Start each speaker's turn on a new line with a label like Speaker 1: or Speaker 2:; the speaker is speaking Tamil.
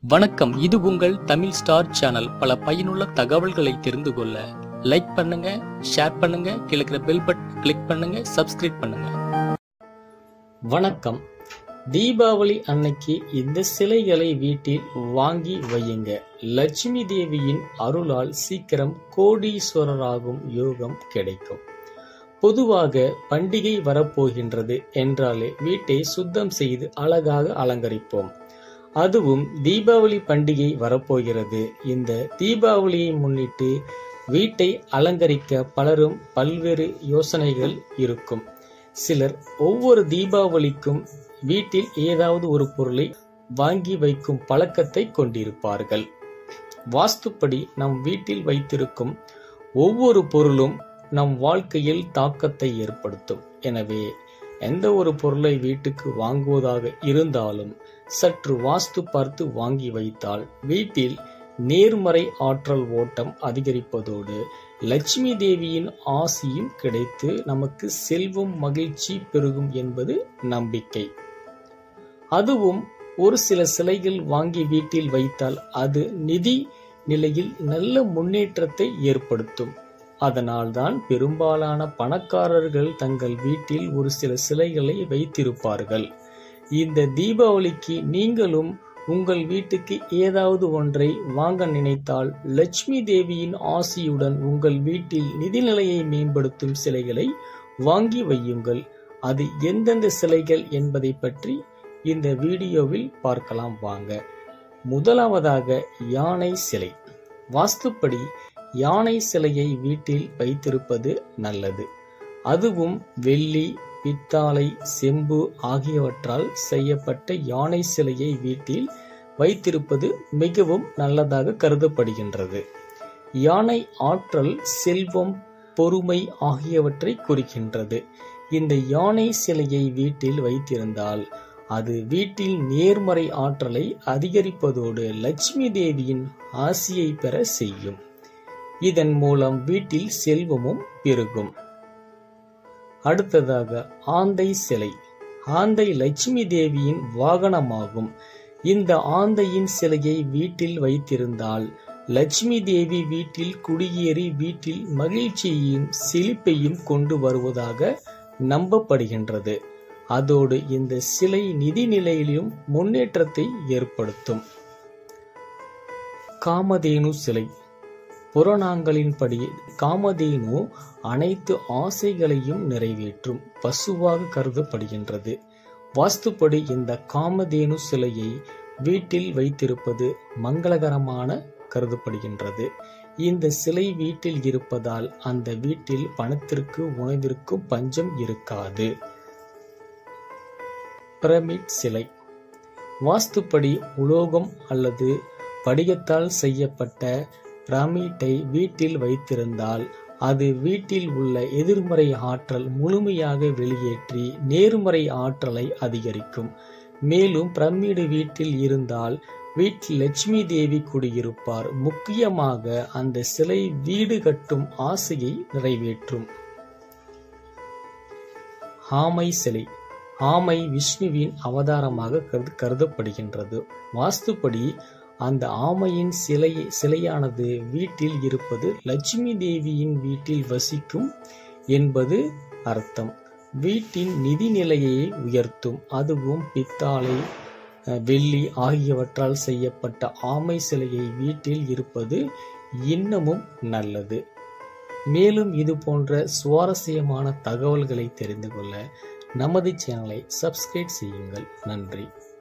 Speaker 1: வணக்கம் இது உங்கள் தமிழ் ஸ்டார் சேனல் பல பயனுள்ள தகவல்களை தெரிந்து கொள்ள லைக் பண்ணுங்க ஷேர் பண்ணுங்க கீழே இருக்கிற பெல் பட்டன் கிளிக் பண்ணுங்க சப்ஸ்கிரைப் பண்ணுங்க வணக்கம் தீபாவளி அன்னைக்கு இந்த சிலைகளை வீட்டில் வாங்கி வையுங்க லட்சுமி தேவியின் அருளால் சீக்கிரம் கோடீஸ்வரராகும் யோகம் கிடைக்கும் பொதுவாக பண்டிகை வரப்போகின்றது என்றாலே வீட்டை சுத்தம் செய்து அழகாக அலங்கரிப்போம் அதுவும் தீபாவளி பண்டிகை வரப்போகிறது இந்த தீபாவளியை முன்னிட்டு வீட்டை அலங்கரிக்க பலரும் பல்வேறு யோசனைகள் இருக்கும் சிலர் ஒவ்வொரு தீபாவளிக்கும் வீட்டில் ஏதாவது ஒரு பொருளை வாங்கி வைக்கும் பழக்கத்தை கொண்டிருப்பார்கள் வாஸ்துப்படி நம் வீட்டில் வைத்திருக்கும் ஒவ்வொரு பொருளும் நம் வாழ்க்கையில் தாக்கத்தை ஏற்படுத்தும் எனவே எந்த ஒரு பொருளை வீட்டுக்கு வாங்குவதாக இருந்தாலும் சற்று வாஸ்து பார்த்து வாங்கி வைத்தால் வீட்டில் நேர்மறை ஆற்றல் ஓட்டம் அதிகரிப்பதோடு லட்சுமி தேவியின் ஆசியும் கிடைத்து நமக்கு செல்வம் மகிழ்ச்சி பெருகும் என்பது நம்பிக்கை அதுவும் ஒரு சில சிலைகள் வாங்கி வீட்டில் வைத்தால் அது நிதி நிலையில் நல்ல முன்னேற்றத்தை ஏற்படுத்தும் அதனால்தான் பெரும்பாலான பணக்காரர்கள் தங்கள் வீட்டில் ஒரு சில சிலைகளை வைத்திருப்பார்கள் இந்த தீபாவளிக்கு நீங்களும் உங்கள் வீட்டுக்கு ஏதாவது ஒன்றை வாங்க நினைத்தால் லட்சுமி தேவியின் ஆசியுடன் உங்கள் வீட்டில் நிதிநிலையை மேம்படுத்தும் சிலைகளை வாங்கி வையுங்கள் அது எந்தெந்த சிலைகள் என்பதை பற்றி இந்த வீடியோவில் பார்க்கலாம் வாங்க முதலாவதாக யானை சிலை வாஸ்துப்படி யானை சிலையை வீட்டில் வைத்திருப்பது நல்லது அதுவும் வெள்ளி பித்தாளை செம்பு ஆகியவற்றால் செய்யப்பட்ட யானை சிலையை வீட்டில் வைத்திருப்பது மிகவும் நல்லதாக கருதப்படுகின்றது யானை ஆற்றல் செல்வம் பொறுமை ஆகியவற்றை குறிக்கின்றது இந்த யானை சிலையை வீட்டில் வைத்திருந்தால் அது வீட்டில் நேர்மறை ஆற்றலை அதிகரிப்பதோடு லட்சுமி தேவியின் ஆசியை பெற செய்யும் இதன் மூலம் வீட்டில் செல்வமும் பெருகும் அடுத்ததாக ஆந்தை சிலை ஆந்தை லட்சுமி தேவியின் வாகனமாகும் இந்த ஆந்தையின் சிலையை வீட்டில் வைத்திருந்தால் லட்சுமி தேவி வீட்டில் குடியேறி வீட்டில் மகிழ்ச்சியையும் செழிப்பையும் கொண்டு வருவதாக நம்பப்படுகின்றது அதோடு இந்த சிலை நிதி நிலையிலும் முன்னேற்றத்தை ஏற்படுத்தும் காமதேனு சிலை புராணங்களின்படி காமதேனு அனைத்து ஆசைகளையும் நிறைவேற்றும் பசுவாக கருதப்படுகின்றது வாஸ்துப்படி இந்த காமதேனு சிலையை வீட்டில் வைத்திருப்பது மங்களகரமான கருதப்படுகின்றது இந்த சிலை வீட்டில் இருப்பதால் அந்த வீட்டில் பணத்திற்கு உணவிற்கு பஞ்சம் இருக்காது பிரமிட் சிலை வாஸ்துப்படி உலோகம் அல்லது படிகத்தால் செய்யப்பட்ட பிரமிட்டை வீட்டில் வைத்திருந்தால் அது வீட்டில் உள்ள எதிர்மறை ஆற்றல் முழுமையாக வெளியேற்றி நேர்மறை ஆற்றலை அதிகரிக்கும் மேலும் பிரமிடு வீட்டில் இருந்தால் வீட்டில் லட்சுமி தேவி குடியிருப்பார் முக்கியமாக அந்த சிலை வீடு கட்டும் ஆசையை நிறைவேற்றும் ஆமை சிலை ஆமை விஷ்ணுவின் அவதாரமாக கருது கருதப்படுகின்றது வாஸ்துப்படி அந்த ஆமையின் சிலை சிலையானது வீட்டில் இருப்பது லட்சுமி தேவியின் வீட்டில் வசிக்கும் என்பது அர்த்தம் வீட்டின் நிதி நிலையை உயர்த்தும் அதுவும் பித்தாளை வெள்ளி ஆகியவற்றால் செய்யப்பட்ட ஆமை சிலையை வீட்டில் இருப்பது இன்னமும் நல்லது மேலும் இது போன்ற சுவாரஸ்யமான தகவல்களை தெரிந்து கொள்ள நமது சேனலை சப்ஸ்கிரைப் செய்யுங்கள் நன்றி